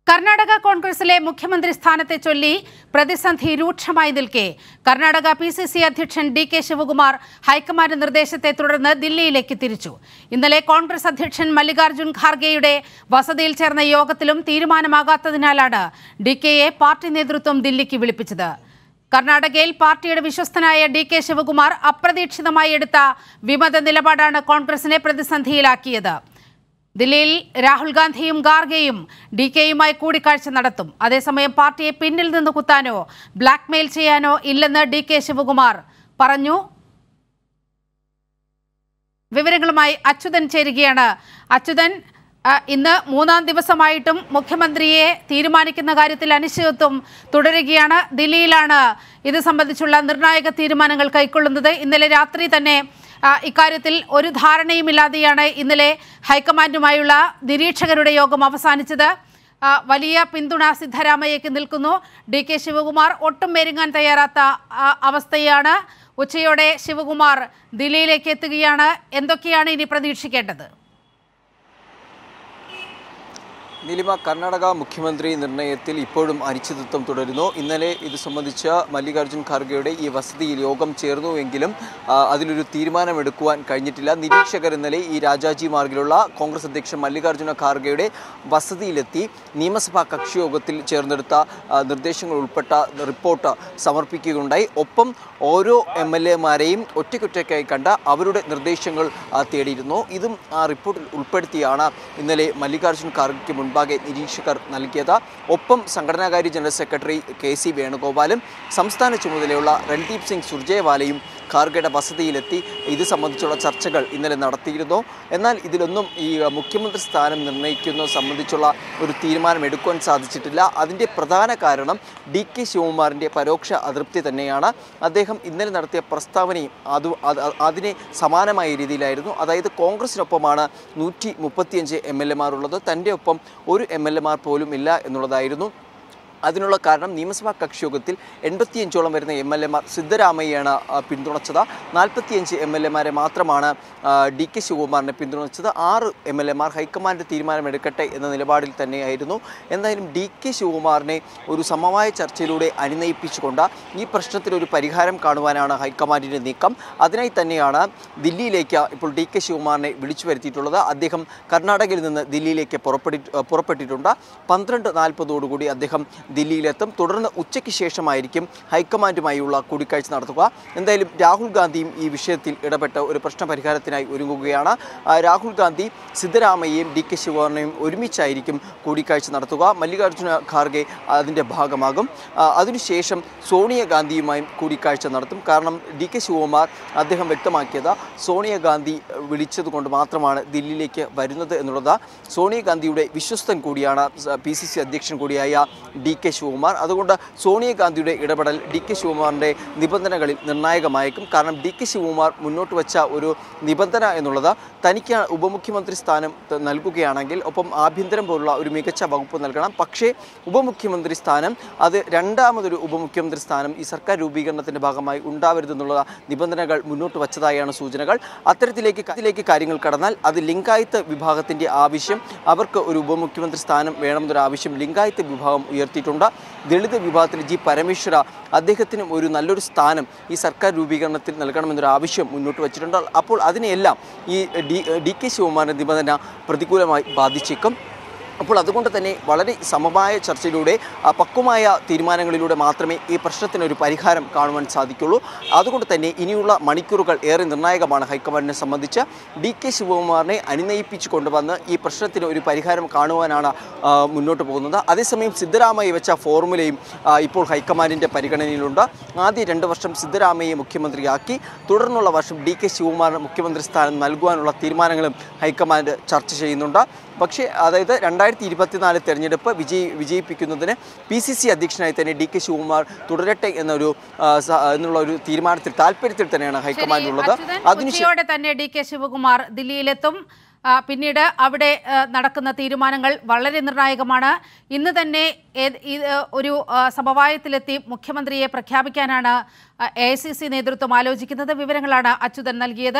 കർണാടക കോൺഗ്രസിലെ മുഖ്യമന്ത്രി സ്ഥാനത്തെ ചൊല്ലി പ്രതിസന്ധി രൂക്ഷമായി നിൽക്കെ കർണാടക പി സി സി അധ്യക്ഷൻ ഡി കെ ശിവകുമാർ ഹൈക്കമാൻഡ് നിർദ്ദേശത്തെ തുടർന്ന് ദില്ലിയിലേക്ക് തിരിച്ചു ഇന്നലെ കോൺഗ്രസ് അധ്യക്ഷൻ മല്ലികാർജ്ജുൻ ഖാർഗെയുടെ വസതിയിൽ ചേർന്ന യോഗത്തിലും തീരുമാനമാകാത്തതിനാലാണ് ഡി കെയെ പാർട്ടി നേതൃത്വം ദില്ലിക്ക് വിളിപ്പിച്ചത് കർണാടകയിൽ പാർട്ടിയുടെ വിശ്വസ്തനായ ഡി കെ ശിവകുമാർ അപ്രതീക്ഷിതമായി എടുത്ത വിമത നിലപാടാണ് കോൺഗ്രസിനെ പ്രതിസന്ധിയിലാക്കിയത് ദില്ലിയിൽ രാഹുൽ ഗാന്ധിയും ഖാർഗെയും ഡി കെയുമായി കൂടിക്കാഴ്ച നടത്തും അതേസമയം പാർട്ടിയെ പിന്നിൽ നിന്ന് കുത്താനോ ബ്ലാക്ക്മെയിൽ ചെയ്യാനോ ഇല്ലെന്ന് ഡി കെ ശിവകുമാർ പറഞ്ഞു വിവരങ്ങളുമായി അച്യുതൻ ചേരുകയാണ് അച്യുതൻ ആ, ഇന്ന് മൂന്നാം ദിവസമായിട്ടും മുഖ്യമന്ത്രിയെ തീരുമാനിക്കുന്ന കാര്യത്തിൽ അനിശ്ചിതത്വം തുടരുകയാണ് ദില്ലിയിലാണ് ഇത് സംബന്ധിച്ചുള്ള നിർണായക തീരുമാനങ്ങൾ കൈക്കൊള്ളുന്നത് ഇന്നലെ രാത്രി തന്നെ ആ, ഇക്കാര്യത്തിൽ ഒരു ധാരണയുമില്ലാതെയാണ് ഇന്നലെ ഹൈക്കമാൻഡുമായുള്ള നിരീക്ഷകരുടെ യോഗം അവസാനിച്ചത് ആ, വലിയ പിന്തുണ സിദ്ധരാമയ്യക്ക് നിൽക്കുന്നു ഡി കെ ശിവകുമാർ ഒട്ടും മെരുങ്ങാൻ തയ്യാറാത്ത ആ, അവസ്ഥയാണ് ഉച്ചയോടെ ശിവകുമാർ ദില്ലിയിലേക്ക് എത്തുകയാണ് എന്തൊക്കെയാണ് ഇനി പ്രതീക്ഷിക്കേണ്ടത് നീലിമ കർണാടക മുഖ്യമന്ത്രി നിർണയത്തിൽ ഇപ്പോഴും അനിശ്ചിതത്വം തുടരുന്നു ഇന്നലെ ഇത് സംബന്ധിച്ച് മല്ലികാർജ്ജുൻ ഖാർഗെയുടെ ഈ വസതിയിൽ യോഗം ചേർന്നുവെങ്കിലും ആ, അതിലൊരു തീരുമാനമെടുക്കുവാൻ കഴിഞ്ഞിട്ടില്ല നിരീക്ഷകർ ഇന്നലെ ഈ രാജാജി മാർഗിലുള്ള കോൺഗ്രസ് അധ്യക്ഷൻ മല്ലികാർജ്ജുന ഖാർഗെയുടെ വസതിയിലെത്തി നിയമസഭാ കക്ഷിയോഗത്തിൽ ചേർന്നെടുത്ത ആ, നിർദ്ദേശങ്ങൾ ഉൾപ്പെട്ട റിപ്പോർട്ട് സമർപ്പിക്കുകയുണ്ടായി ഒപ്പം ഓരോ എം എൽ എമാരെയും ഒറ്റയ്ക്കൊറ്റയ്ക്കായി കണ്ട അവരുടെ നിർദ്ദേശങ്ങൾ ആ, തേടിയിരുന്നു ഇതും ആ റിപ്പോർട്ടിൽ ഉൾപ്പെടുത്തിയാണ് ഇന്നലെ മല്ലികാർജ്ജുൻ ഖാർഗെക്ക് മുൻപാകെ നിരീക്ഷകർ നൽകിയത് ഒപ്പം സംഘടനാകാര്യ ജനറൽ സെക്രട്ടറി കെ സി വേണുഗോപാലും സംസ്ഥാന ചുമതലയുള്ള രൺദീപ് സിംഗ് സുർജേവാലയും ഖാർഗെയുടെ വസതിയിലെത്തി ഇത് സംബന്ധിച്ചുള്ള ചർച്ചകൾ ഇന്നലെ നടത്തിയിരുന്നു എന്നാൽ ഇതിലൊന്നും ഈ മുഖ്യമന്ത്രി സ്ഥാനം നിർണ്ണയിക്കുന്നത് സംബന്ധിച്ചുള്ള ഒരു തീരുമാനം എടുക്കുവാൻ സാധിച്ചിട്ടില്ല അതിൻ്റെ പ്രധാന കാരണം ഡി കെ ശിവകുമാറിൻ്റെ പരോക്ഷ അതൃപ്തി തന്നെയാണ് അദ്ദേഹം ഇന്നലെ നടത്തിയ പ്രസ്താവനയും അത് അത് അതിനെ സമാനമായ രീതിയിലായിരുന്നു അതായത് കോൺഗ്രസിനൊപ്പമാണ് നൂറ്റി മുപ്പത്തിയഞ്ച് എം എൽ എമാരുള്ളത് തൻ്റെ ഒപ്പം ഒരു എം എൽ എമാർ പോലും ഇല്ല എന്നുള്ളതായിരുന്നു അതിനുള്ള കാരണം നിയമസഭാ കക്ഷിയോഗത്തിൽ എൺപത്തിയഞ്ചോളം വരുന്ന എം എൽ എമാർ സിദ്ധരാമയ്യാണ് ആ, പിന്തുണച്ചത് നാൽപ്പത്തിയഞ്ച് എം എൽ എമാരെ മാത്രമാണ് ആ, ഡി കെ ശിവകുമാറിനെ പിന്തുണച്ചത് ആറ് എം എൽ എമാർ ഹൈക്കമാൻഡ് തീരുമാനമെടുക്കട്ടെ എന്ന നിലപാടിൽ തന്നെയായിരുന്നു എന്തായാലും ഡി കെ ശിവകുമാറിനെ ഒരു സമവായ ചർച്ചയിലൂടെ അനുനയിപ്പിച്ചുകൊണ്ട് ഈ പ്രശ്നത്തിൽ ഒരു പരിഹാരം കാണുവാനാണ് ഹൈക്കമാൻഡിൻ്റെ നീക്കം അതിനായി തന്നെയാണ് ദില്ലിയിലേക്ക് ഇപ്പോൾ ഡി കെ ശിവകുമാറിനെ വിളിച്ചു വരുത്തിയിട്ടുള്ളത് അദ്ദേഹം കർണാടകയിൽ നിന്ന് ദില്ലിയിലേക്ക് പുറപ്പെട്ടി പുറപ്പെട്ടിട്ടുണ്ട് പന്ത്രണ്ട് നാൽപ്പതോടുകൂടി അദ്ദേഹം ദില്ലിയിലെത്തും തുടർന്ന് ഉച്ചയ്ക്ക് ശേഷമായിരിക്കും ഹൈക്കമാൻഡുമായുള്ള കൂടിക്കാഴ്ച നടത്തുക എന്തായാലും രാഹുൽ ഗാന്ധിയും ഈ വിഷയത്തിൽ ഇടപെട്ട് ഒരു പ്രശ്ന പരിഹാരത്തിനായി ഒരുങ്ങുകയാണ് ആ, രാഹുൽ ഗാന്ധി സിദ്ധരാമയ്യയും ഡി കെ ശിവകുമാറിനെയും ഒരുമിച്ചായിരിക്കും കൂടിക്കാഴ്ച നടത്തുക മല്ലികാർജ്ജുന ഖാർഗെ അതിൻ്റെ ഭാഗമാകും ആ, അതിനുശേഷം സോണിയാഗാന്ധിയുമായും കൂടിക്കാഴ്ച നടത്തും കാരണം ഡി കെ ശിവകുമാർ അദ്ദേഹം വ്യക്തമാക്കിയത് സോണിയാഗാന്ധി വിളിച്ചത് കൊണ്ട് മാത്രമാണ് ദില്ലിയിലേക്ക് വരുന്നത് എന്നുള്ളത് സോണിയാഗാന്ധിയുടെ വിശ്വസ്തൻ കൂടിയാണ് പി സി സി അധ്യക്ഷൻ കൂടിയായ ഡി കെ ശിവകുമാർ അതുകൊണ്ട് സോണിയാഗാന്ധിയുടെ ഇടപെടൽ ഡി കെ ശിവകുമാറിൻ്റെ നിബന്ധനകളിൽ നിർണായകമായേക്കും കാരണം ഡി കെ ശിവകുമാർ മുന്നോട്ട് വച്ച ഒരു നിബന്ധന എന്നുള്ളത് തനിക്ക് ഉപമുഖ്യമന്ത്രി സ്ഥാനം ത- നൽകുകയാണെങ്കിൽ ഒപ്പം ആഭ്യന്തരം പോലുള്ള ഒരു മികച്ച വകുപ്പ് നൽകണം പക്ഷേ ഉപമുഖ്യമന്ത്രി സ്ഥാനം അത് രണ്ടാമതൊരു ഉപമുഖ്യമന്ത്രി സ്ഥാനം ഈ സർക്കാർ രൂപീകരണത്തിൻ്റെ ഭാഗമായി ഉണ്ടാവരുതെന്നുള്ള നിബന്ധനകൾ മുന്നോട്ട് വച്ചതായാണ് സൂചനകൾ അത്തരത്തിലേക്ക് അതിലേക്ക് കാര്യങ്ങൾ കടന്നാൽ അത് ലിംഗായത്ത് വിഭാഗത്തിൻ്റെ ആവശ്യം അവർക്ക് ഒരു ഉപമുഖ്യമന്ത്രി സ്ഥാനം വേണമെന്നൊരു ആവശ്യം ലിംഗായത്ത് വിഭാഗം ഉയർത്തിയിട്ടുണ്ട് ദളിത് വിഭാഗത്തിൽ ജി പരമേശ്വര അദ്ദേഹത്തിനും ഒരു നല്ലൊരു സ്ഥാനം ഈ സർക്കാർ രൂപീകരണത്തിൽ നൽകണമെന്നൊരു ആവശ്യം മുന്നോട്ട് വച്ചിട്ടുണ്ട് അപ്പോൾ അതിനെയെല്ലാം ഈ ഡി ഡി കെ ശിവകുമാറിൻ്റെ നിബന്ധന പ്രതികൂലമായി ബാധിച്ചേക്കും അപ്പോൾ അതുകൊണ്ട് തന്നെ വളരെ സമമായ ചർച്ചയിലൂടെ ആ, പക്വമായ തീരുമാനങ്ങളിലൂടെ മാത്രമേ ഈ പ്രശ്നത്തിനൊരു പരിഹാരം കാണുവാൻ സാധിക്കുള്ളൂ അതുകൊണ്ട് തന്നെ ഇനിയുള്ള മണിക്കൂറുകൾ ഏറെ നിർണായകമാണ് ഹൈക്കമാൻഡിനെ സംബന്ധിച്ച് ഡി കെ ശിവകുമാറിനെ അനുനയിപ്പിച്ചു കൊണ്ടുവന്ന് ഈ പ്രശ്നത്തിന് ഒരു പരിഹാരം കാണുവാനാണ് ആ, മുന്നോട്ട് പോകുന്നത് അതേസമയം സിദ്ധരാമയ്യ വെച്ച ഫോർമുലയും ആ, ഇപ്പോൾ ഹൈക്കമാൻഡിൻ്റെ പരിഗണനയിലുണ്ട് ആദ്യ രണ്ട് വർഷം സിദ്ധരാമയ്യെ മുഖ്യമന്ത്രിയാക്കി തുടർന്നുള്ള വർഷം ഡി കെ ശിവകുമാറിന് മുഖ്യമന്ത്രി സ്ഥാനം നൽകുവാനുള്ള തീരുമാനങ്ങളും ഹൈക്കമാൻഡ് ചർച്ച ചെയ്യുന്നുണ്ട് പക്ഷേ അതായത് രണ്ടായിരത്തി ഇരുപത്തിനാല് തെരഞ്ഞെടുപ്പ് വിജയി വിജയിപ്പിക്കുന്നതിന് പി സി സി അധ്യക്ഷനായി തന്നെ ഡി കെ ശിവകുമാർ തുടരട്ടെ എന്നൊരു ആ, സ- എന്നുള്ള ഒരു തീരുമാനത്തിൽ താല്പര്യത്തിൽ തന്നെയാണ് ഹൈക്കമാൻഡ് ഉള്ളത് അച്യുതൻ, അതിനുശേഷം ഉച്ചയോടെ തന്നെ ഡി കെ ശിവകുമാർ ദില്ലിയിലെത്തും ആ, പിന്നീട് അവിടെ ആ, നടക്കുന്ന തീരുമാനങ്ങൾ വളരെ നിർണായകമാണ് ഇന്ന് തന്നെ ഏത് ഇത് ഒരു ആ, സമവായത്തിലെത്തി മുഖ്യമന്ത്രിയെ പ്രഖ്യാപിക്കാനാണ് എ ഐ സി സി നേതൃത്വം ആലോചിക്കുന്നത് വിവരങ്ങളാണ് അച്യുതൻ നൽകിയത്